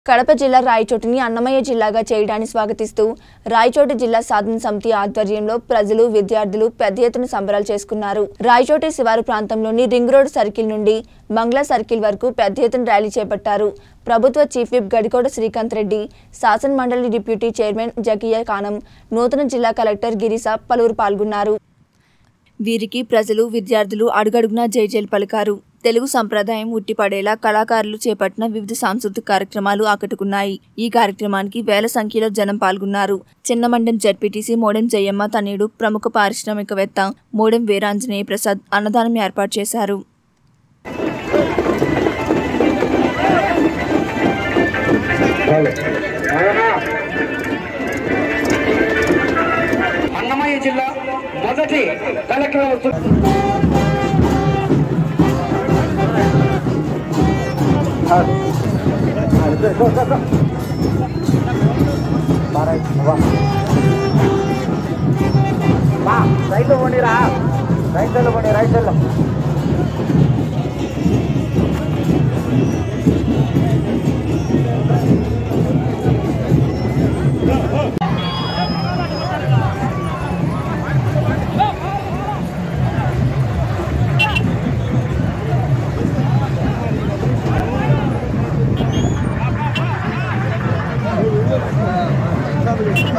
కడప జిల్లా రాయచోటిని అన్నమయ్య జిల్లాగా చేయడాన్ని స్వాగతిస్తూ రాయచోటి జిల్లా సాధన సమితి ఆధ్వర్యంలో ప్రజలు విద్యార్థులు పెద్ద ఎత్తున సంబరాలు చేసుకున్నారు రాయచోటి శివారు ప్రాంతంలోని రింగ్ రోడ్ సర్కిల్ నుండి బంగ్లా సర్కిల్ వరకు పెద్ద ఎత్తున ర్యాలీ చేపట్టారు ప్రభుత్వ చీఫ్ విప్ గడికోట శ్రీకాంత్ రెడ్డి శాసన మండలి డిప్యూటీ చైర్మన్ జకియా కానం నూతన జిల్లా కలెక్టర్ గిరిస పలువురు పాల్గొన్నారు వీరికి ప్రజలు విద్యార్థులు అడుగడుగునా జైజైలు పలికారు తెలుగు సంప్రదాయం ఉట్టిపడేలా కళాకారులు చేపట్టిన వివిధ సాంస్కృతిక కార్యక్రమాలు ఆకట్టుకున్నాయి ఈ కార్యక్రమానికి వేల సంఖ్యలో జనం పాల్గొన్నారు చిన్నమండెం జడ్పీటీసీ మోడెం జయమ్మ తనయుడు ప్రముఖ పారిశ్రామికవేత్త మోడెం వీరాంజనేయ ప్రసాద్ అన్నదానం ఏర్పాటు చేశారు అన్నమయ్య జిల్లా మొదటి కలెక్టర్ వస్తు- బా, రైట్లో పోనీరా రైట్ సైడ్లో పోనీ రైట్ సైడ్లో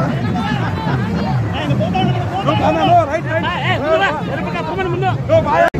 రైట్ రైట్